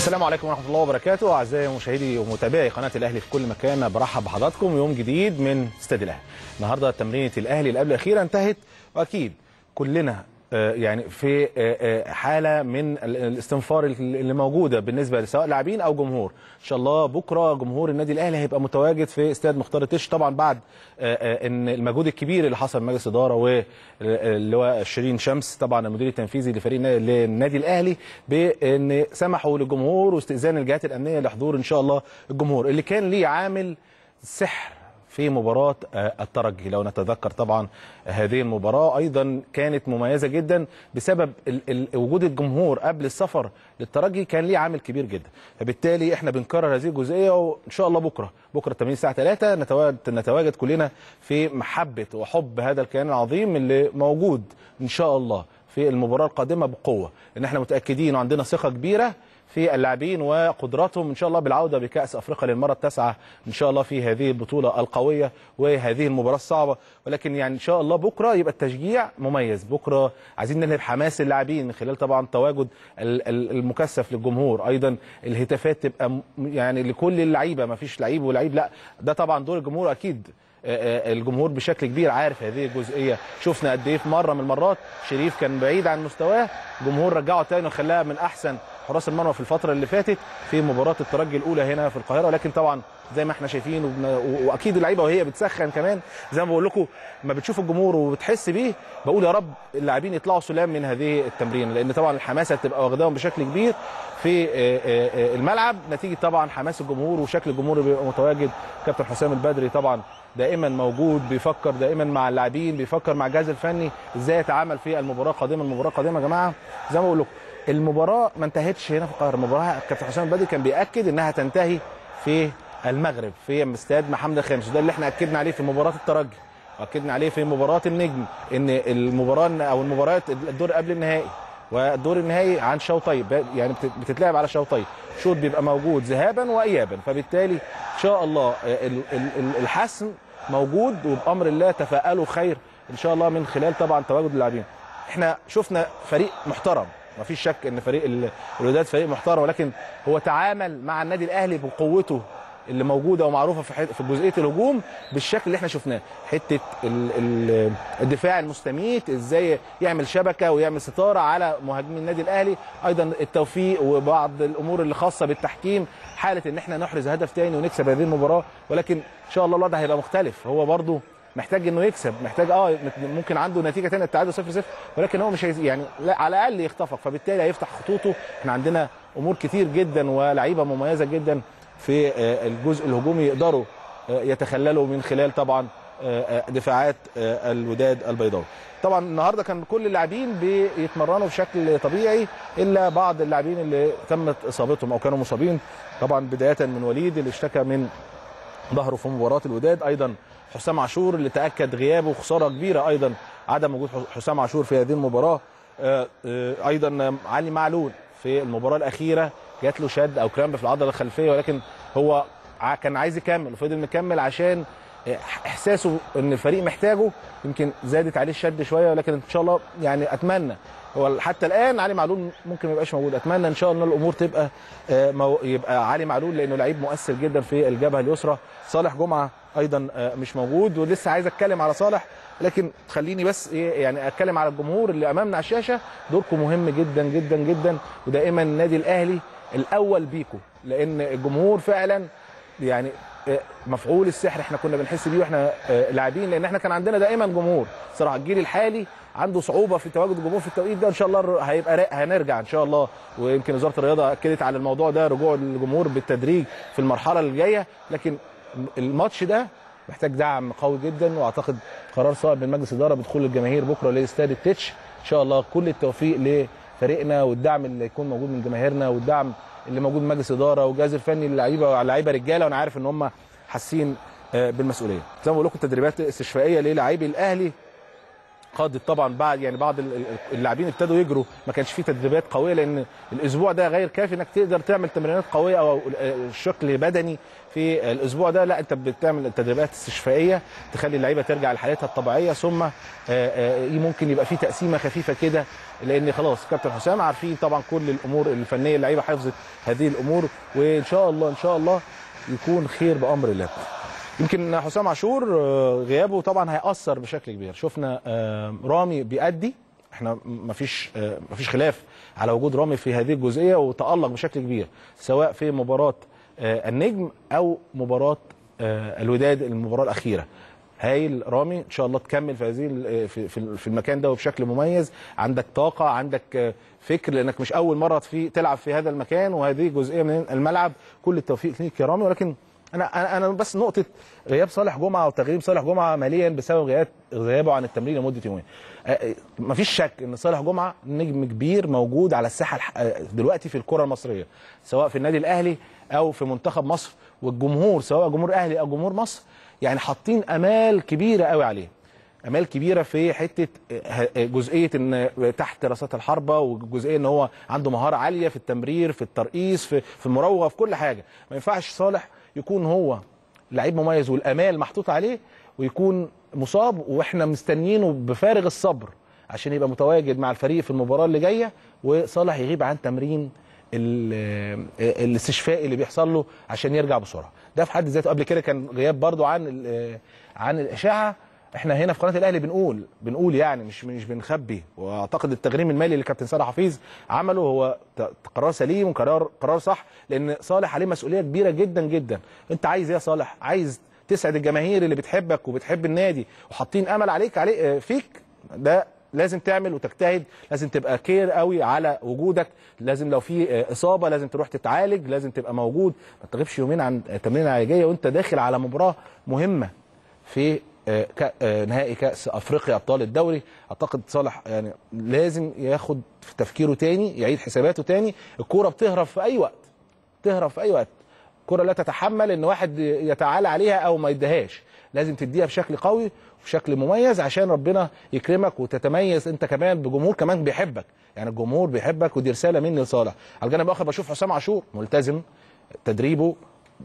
السلام عليكم ورحمه الله وبركاته اعزائي مشاهدي ومتابعي قناه الاهلي في كل مكان برحب بحضراتكم يوم جديد من استاد الاهلي النهارده تمرينه الاهلي اللي قبل الاخيره انتهت واكيد كلنا آه، يعني في آه، آه، حاله من ال- الاستنفار اللي موجوده بالنسبه لسواء لاعبين او جمهور ان شاء الله بكره جمهور النادي الاهلي هيبقى متواجد في استاد مختار التش طبعا بعد آه، آه، ان المجهود الكبير اللي حصل من مجلس اداره واللي هو شيرين شمس طبعا المدير التنفيذي لفريق النا- للنادي الاهلي بان سمحوا للجمهور واستئذان الجهات الامنيه لحضور ان شاء الله الجمهور اللي كان ليه عامل سحر في مباراة آه، الترجي لو نتذكر طبعا هذه المباراة أيضا كانت مميزة جدا بسبب ال- ال- وجود الجمهور قبل السفر للترجي كان ليه عامل كبير جدا فبالتالي احنا بنكرر هذه الجزئية وإن شاء الله بكرة بكرة التمرين الساعة 3 نتواجد, نتواجد كلنا في محبة وحب هذا الكيان العظيم اللي موجود إن شاء الله في المباراة القادمة بقوة إن احنا متأكدين وعندنا ثقة كبيرة في اللاعبين وقدراتهم ان شاء الله بالعوده بكاس افريقيا للمره التاسعه ان شاء الله في هذه البطوله القويه وهذه المباراه الصعبه ولكن يعني ان شاء الله بكره يبقى التشجيع مميز بكره عايزين نلهب حماس اللاعبين من خلال طبعا تواجد ال- ال- المكثف للجمهور ايضا الهتافات تبقى م- يعني لكل اللعيبه ما فيش لعيب ولعيب لا ده طبعا دور الجمهور اكيد آه، آه، الجمهور بشكل كبير عارف هذه الجزئيه شفنا قد ايه في مره من المرات شريف كان بعيد عن مستواه الجمهور رجعه تاني وخلاها من احسن حراس المرمى في الفتره اللي فاتت في مباراه الترجي الاولى هنا في القاهره ولكن طبعا زي ما احنا شايفين وبن- و- واكيد اللعيبه وهي بتسخن كمان زي ما بقول لكم ما بتشوف الجمهور وبتحس بيه بقول يا رب اللاعبين يطلعوا سلام من هذه التمرين لان طبعا الحماسه بتبقى واخداهم بشكل كبير في آه، آه، آه، الملعب نتيجه طبعا حماس الجمهور وشكل الجمهور اللي بيبقى متواجد كابتن حسام البدري طبعا دائما موجود بيفكر دائما مع اللاعبين بيفكر مع الجهاز الفني ازاي يتعامل في المباراه القادمه المباراه القادمه يا جماعه زي ما بقول لكم المباراه ما انتهتش هنا في القاهره المباراه كابتن حسام البدري كان بياكد انها تنتهي في المغرب في استاد محمد الخامس وده اللي احنا اكدنا عليه في مباراه الترجي واكدنا عليه في مباراه النجم ان المباراه او المباريات الدور قبل النهائي والدور النهائي عن شوطين يعني بت- بتتلعب على شوطين شوط بيبقى موجود ذهابا وايابا فبالتالي ان شاء الله ال- ال- ال- الحسم موجود وبامر الله تفائلوا خير ان شاء الله من خلال طبعا تواجد اللاعبين احنا شفنا فريق محترم ما فيش شك ان فريق ال- الوداد فريق محترم ولكن هو تعامل مع النادي الاهلي بقوته اللي موجوده ومعروفه في حت- في جزئيه الهجوم بالشكل اللي احنا شفناه حته ال ال الدفاع المستميت ازاي يعمل شبكه ويعمل ستاره على مهاجمين النادي الاهلي ايضا التوفيق وبعض الامور اللي خاصه بالتحكيم حاله ان احنا نحرز هدف تاني ونكسب هذه المباراه ولكن ان شاء الله الوضع هيبقى مختلف هو برضو محتاج انه يكسب محتاج اه ممكن عنده نتيجه ثانيه التعادل 0 0 ولكن هو مش هيز يعني لا على الاقل يخطفك فبالتالي هيفتح خطوطه احنا عندنا امور كتير جدا ولعيبه مميزه جدا في آه، الجزء الهجومي يقدروا آه، يتخللوا من خلال طبعا آه، آه، دفاعات آه، الوداد البيضاوي طبعا النهارده كان كل اللاعبين بيتمرنوا بشكل طبيعي الا بعض اللاعبين اللي تمت اصابتهم او كانوا مصابين طبعا بدايه من وليد اللي اشتكى من ظهره في مباراه الوداد ايضا حسام عاشور اللي تاكد غيابه وخساره كبيره ايضا عدم وجود حسام عاشور في هذه المباراه آه، آه، ايضا علي معلول في المباراه الاخيره جات له شد او كرامب في العضله الخلفيه ولكن هو ع- كان عايز يكمل وفضل مكمل عشان آه، احساسه ان الفريق محتاجه يمكن زادت عليه الشد شويه ولكن ان شاء الله يعني اتمنى هو حتى الان علي معلول ممكن ما يبقاش موجود اتمنى ان شاء الله الامور تبقى آه، مو- يبقى علي معلول لانه لعيب مؤثر جدا في الجبهه اليسرى صالح جمعه ايضا آه، مش موجود ولسه عايز اتكلم على صالح لكن خليني بس ايه يعني اتكلم على الجمهور اللي امامنا على الشاشه دوركم مهم جدا جدا جدا ودائما النادي الاهلي الاول بيكم لان الجمهور فعلا يعني آه، مفعول السحر احنا كنا بنحس بيه واحنا آه، لاعبين لان احنا كان عندنا دائما جمهور صراحه الجيل الحالي عنده صعوبه في تواجد الجمهور في التوقيت ده ان شاء الله هيبقى را- هنرجع ان شاء الله ويمكن وزاره الرياضه اكدت على الموضوع ده رجوع الجمهور بالتدريج في المرحله اللي جايه لكن الماتش ده محتاج دعم قوي جدا واعتقد قرار صائب من مجلس الاداره بدخول الجماهير بكره لاستاد التتش ان شاء الله كل التوفيق لفريقنا والدعم اللي يكون موجود من جماهيرنا والدعم اللي موجود من مجلس الاداره والجهاز الفني للعيبه اللعيبه رجاله وانا عارف ان هم حاسين آه، بالمسؤوليه زي ما بقول لكم التدريبات الاستشفائيه للاعبي الاهلي قادت طبعا بعد يعني بعض ال- ال- اللاعبين ابتدوا يجروا ما كانش فيه تدريبات قويه لان الاسبوع ده غير كافي انك تقدر تعمل تمرينات قويه او شكل بدني في الاسبوع ده لا انت بتعمل تدريبات استشفائيه تخلي اللعيبه ترجع لحالتها الطبيعيه ثم آه، آه، ممكن يبقى في تقسيمه خفيفه كده لان خلاص كابتن حسام عارفين طبعا كل الامور الفنيه اللعيبه حفظت هذه الامور وان شاء الله ان شاء الله يكون خير بامر الله يمكن حسام عاشور آه، غيابه طبعا هيأثر بشكل كبير شفنا آه، رامي بيأدي احنا مفيش آه، مفيش خلاف على وجود رامي في هذه الجزئيه وتألق بشكل كبير سواء في مباراه آه، النجم او مباراه آه، الوداد المباراه الاخيره هايل رامي ان شاء الله تكمل في هذه ال- في في في المكان ده وبشكل مميز عندك طاقه عندك آه، فكر لانك مش اول مره في تلعب في هذا المكان وهذه جزئيه من الملعب كل التوفيق ليك يا رامي ولكن انا انا انا بس نقطه غياب صالح جمعه وتغييب صالح جمعه ماليا بسبب غياب غيابه عن التمرين لمده يومين آه، آه، مفيش شك ان صالح جمعه نجم كبير موجود على الساحه الح- آه، دلوقتي في الكره المصريه سواء في النادي الاهلي او في منتخب مصر والجمهور سواء جمهور اهلي او جمهور مصر يعني حاطين امال كبيره قوي عليه امال كبيره في حته آه، جزئيه ان تحت راسات الحربه وجزئيه ان هو عنده مهاره عاليه في التمرير في الترقيص في في المراوغه في كل حاجه ما ينفعش صالح يكون هو لعيب مميز والامال محطوط عليه ويكون مصاب واحنا مستنيينه بفارغ الصبر عشان يبقى متواجد مع الفريق في المباراه اللي جايه وصالح يغيب عن تمرين ال- الاستشفاء اللي بيحصل له عشان يرجع بسرعه ده في حد ذاته قبل كده كان غياب برضو عن ال- عن الاشاعه احنا هنا في قناه الاهلي بنقول بنقول يعني مش مش بنخبي واعتقد التغريم المالي اللي كابتن صالح حفيظ عمله هو ت- قرار سليم وقرار قرار صح لان صالح عليه مسؤوليه كبيره جدا جدا انت عايز ايه يا صالح عايز تسعد الجماهير اللي بتحبك وبتحب النادي وحاطين امل عليك عليه آه، فيك ده لازم تعمل وتجتهد لازم تبقى كير قوي على وجودك لازم لو في آه، اصابه لازم تروح تتعالج لازم تبقى موجود ما تغيبش يومين عن تمرين العلاجيه وانت داخل على مباراه مهمه في آه، كا- آه، نهائي كاس افريقيا ابطال الدوري اعتقد صالح يعني لازم ياخد في تفكيره تاني يعيد حساباته تاني الكوره بتهرب في اي وقت تهرب في اي وقت الكره لا تتحمل ان واحد يتعالى عليها او ما يديهاش لازم تديها بشكل قوي وبشكل مميز عشان ربنا يكرمك وتتميز انت كمان بجمهور كمان بيحبك يعني الجمهور بيحبك ودي رساله مني لصالح على الجانب الاخر بشوف حسام عاشور ملتزم تدريبه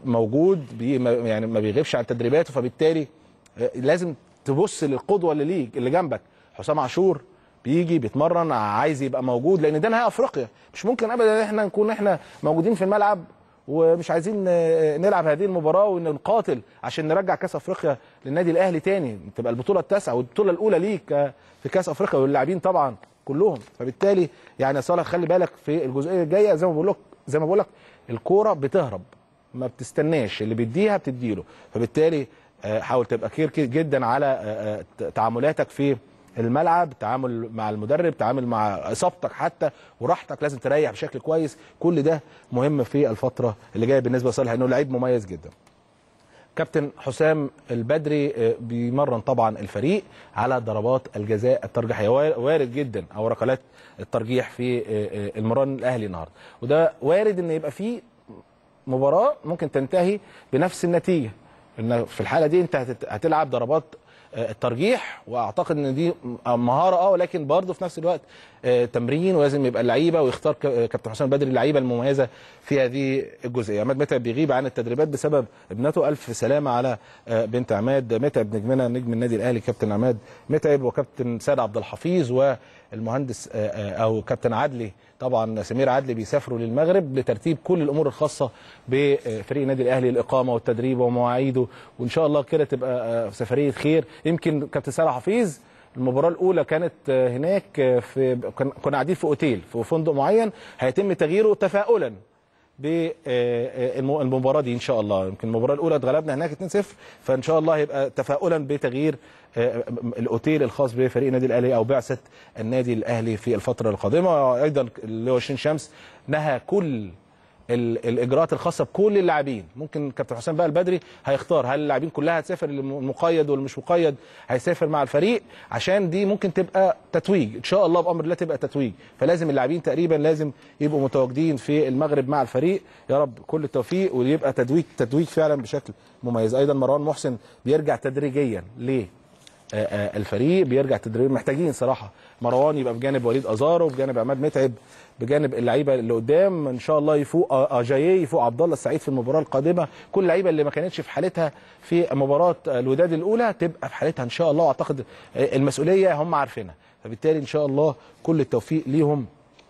موجود بي ما- يعني ما بيغيبش عن تدريباته فبالتالي آه، لازم تبص للقدوه اللي ليك اللي جنبك حسام عاشور بيجي بيتمرن عايز يبقى موجود لان ده نهائي افريقيا مش ممكن ابدا ان احنا نكون احنا موجودين في الملعب ومش عايزين آه، نلعب هذه المباراه ونقاتل عشان نرجع كاس افريقيا للنادي الاهلي تاني تبقى البطوله التاسعه والبطوله الاولى ليك آه، في كاس افريقيا واللاعبين طبعا كلهم فبالتالي يعني يا صالح خلي بالك في الجزئيه الجايه زي ما بقول لك زي ما بقول لك الكوره بتهرب ما بتستناش اللي بيديها بتديله فبالتالي آه، حاول تبقى كير كير جدا على آه، آه، تعاملاتك في الملعب التعامل مع المدرب التعامل مع اصابتك حتى وراحتك لازم تريح بشكل كويس كل ده مهم في الفتره اللي جايه بالنسبه لصالح انه لعيب مميز جدا كابتن حسام البدري آه، بيمرن طبعا الفريق على ضربات الجزاء الترجيحيه وار- وارد جدا او ركلات الترجيح في آه، آه، المران الاهلي النهارده وده وارد ان يبقى فيه مباراه ممكن تنتهي بنفس النتيجه ان في الحاله دي انت هتت- هتلعب ضربات آه، الترجيح واعتقد ان دي م- مهاره اه ولكن برضه في نفس الوقت آه، تمرين ولازم يبقى اللعيبه ويختار ك- آه، كابتن حسام بدري اللعيبه المميزه في هذه الجزئيه عماد متعب بيغيب عن التدريبات بسبب ابنته الف سلامه على آه، بنت عماد متعب نجمنا نجم النادي الاهلي كابتن عماد متعب وكابتن سيد عبد الحفيظ والمهندس آه، آه، او كابتن عدلي طبعا سمير عدلي بيسافروا للمغرب لترتيب كل الامور الخاصه بفريق النادي الاهلي الاقامه والتدريب ومواعيده وان شاء الله كده تبقى آه، سفريه خير يمكن كابتن سيد حفيظ المباراه الاولى كانت آه، هناك آه، في كنا كنا قاعدين في اوتيل في فندق معين هيتم تغييره تفاؤلا بالمباراه دي ان شاء الله يمكن المباراه الاولى اتغلبنا هناك 2-0 فان شاء الله هيبقى تفاؤلا بتغيير آه، الاوتيل الخاص بفريق النادي الاهلي او بعثه النادي الاهلي في الفتره القادمه ايضا اللي هو شين شمس نهى كل ال- الاجراءات الخاصه بكل اللاعبين ممكن كابتن حسام بقى البدري هيختار هل اللاعبين كلها هتسافر المقيد واللي مش مقيد هيسافر مع الفريق عشان دي ممكن تبقى تتويج ان شاء الله بامر الله تبقى تتويج فلازم اللاعبين تقريبا لازم يبقوا متواجدين في المغرب مع الفريق يا رب كل التوفيق ويبقى تتويج تتويج فعلا بشكل مميز ايضا مروان محسن بيرجع تدريجيا ليه آه، آه، الفريق بيرجع تدريب محتاجين صراحه مروان يبقى بجانب وليد ازارو بجانب عماد متعب بجانب اللعيبه اللي قدام ان شاء الله يفوق آه، اجاييه يفوق عبد الله السعيد في المباراه القادمه كل اللعيبه اللي ما كانتش في حالتها في مباراه الوداد الاولى تبقى في حالتها ان شاء الله واعتقد آه، المسؤوليه هم عارفينها فبالتالي ان شاء الله كل التوفيق ليهم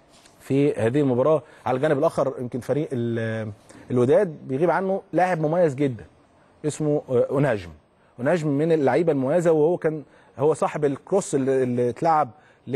في هذه المباراه على الجانب الاخر يمكن فريق ال- الوداد بيغيب عنه لاعب مميز جدا اسمه آه، اوناجم اوناجم من اللعيبه المميزه وهو كان هو صاحب الكروس اللي, اللي اتلعب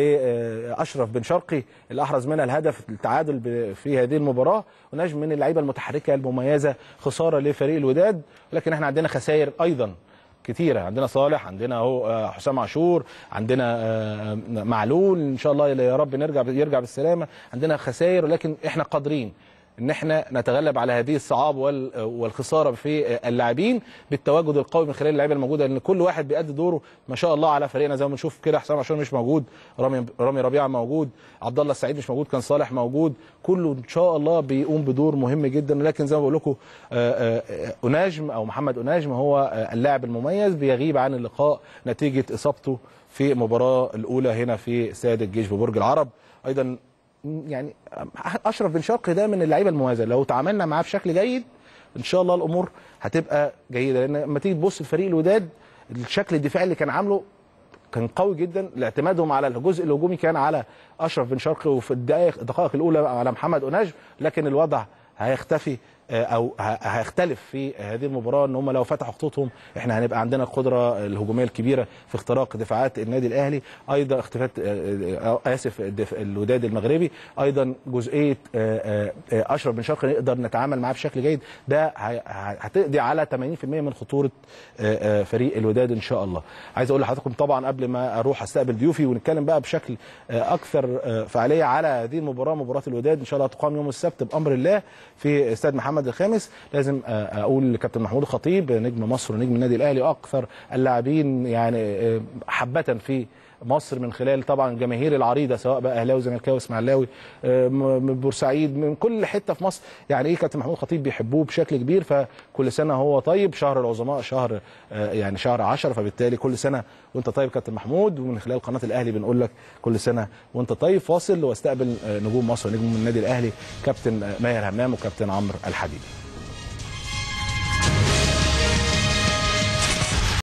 لاشرف بن شرقي اللي احرز منها الهدف التعادل ب- في هذه المباراه ونجم من اللعيبه المتحركه المميزه خساره لفريق الوداد ولكن احنا عندنا خسائر ايضا كتيرة عندنا صالح عندنا اهو آه، حسام عاشور عندنا آه، معلول ان شاء الله يا رب نرجع يرجع بالسلامه عندنا خسائر ولكن احنا قادرين ان احنا نتغلب على هذه الصعاب وال- والخساره في اللاعبين بالتواجد القوي من خلال اللعيبه الموجوده لان كل واحد بيأدي دوره ما شاء الله على فريقنا زي ما بنشوف كده حسام عاشور مش موجود رامي رامي ربيعه موجود عبد الله السعيد مش موجود كان صالح موجود كله ان شاء الله بيقوم بدور مهم جدا ولكن زي ما بقول لكم آه، آه، اوناجم او محمد اوناجم هو آه، اللاعب المميز بيغيب عن اللقاء نتيجه اصابته في المباراه الاولى هنا في استاد الجيش ببرج العرب ايضا يعني اشرف بن شرقي ده من اللعيبه المميزه لو تعاملنا معاه بشكل جيد ان شاء الله الامور هتبقى جيده لان لما تيجي تبص لفريق الوداد الشكل الدفاعي اللي كان عامله كان قوي جدا اعتمادهم على الجزء الهجومي كان على اشرف بن شرقي وفي الدقائق الدقائق الاولى على محمد اوناج لكن الوضع هيختفي آه، او ه- هيختلف في هذه المباراه ان هم لو فتحوا خطوطهم احنا هنبقى عندنا القدره الهجوميه الكبيره في اختراق دفاعات النادي الاهلي ايضا اختفاء آه، آه، اسف الدف- الوداد المغربي ايضا جزئيه آه، آه، آه، اشرف بن شرقي نقدر نتعامل معاه بشكل جيد ده ه- ه- هتقضي على 80% من خطوره آه، آه، فريق الوداد ان شاء الله عايز اقول لحضراتكم طبعا قبل ما اروح استقبل ضيوفي ونتكلم بقى بشكل آه، اكثر آه، فعاليه على هذه المباراه مباراه الوداد ان شاء الله تقام يوم السبت بامر الله في استاد محمد الخامس لازم آه، اقول لكابتن محمود الخطيب نجم مصر ونجم النادي الاهلي واكثر اللاعبين يعني آه، حبه في مصر من خلال طبعا الجماهير العريضه سواء بقى اهلاوي زملكاوي اسماعيلاوي آه، م- من بورسعيد من كل حته في مصر يعني ايه كابتن محمود خطيب بيحبوه بشكل كبير فكل سنه هو طيب شهر العظماء شهر آه، يعني شهر 10 فبالتالي كل سنه وانت طيب كابتن محمود ومن خلال قناه الاهلي بنقول لك كل سنه وانت طيب فاصل واستقبل آه، نجوم مصر ونجم النادي الاهلي كابتن آه، ماهر همام وكابتن عمرو الحديدي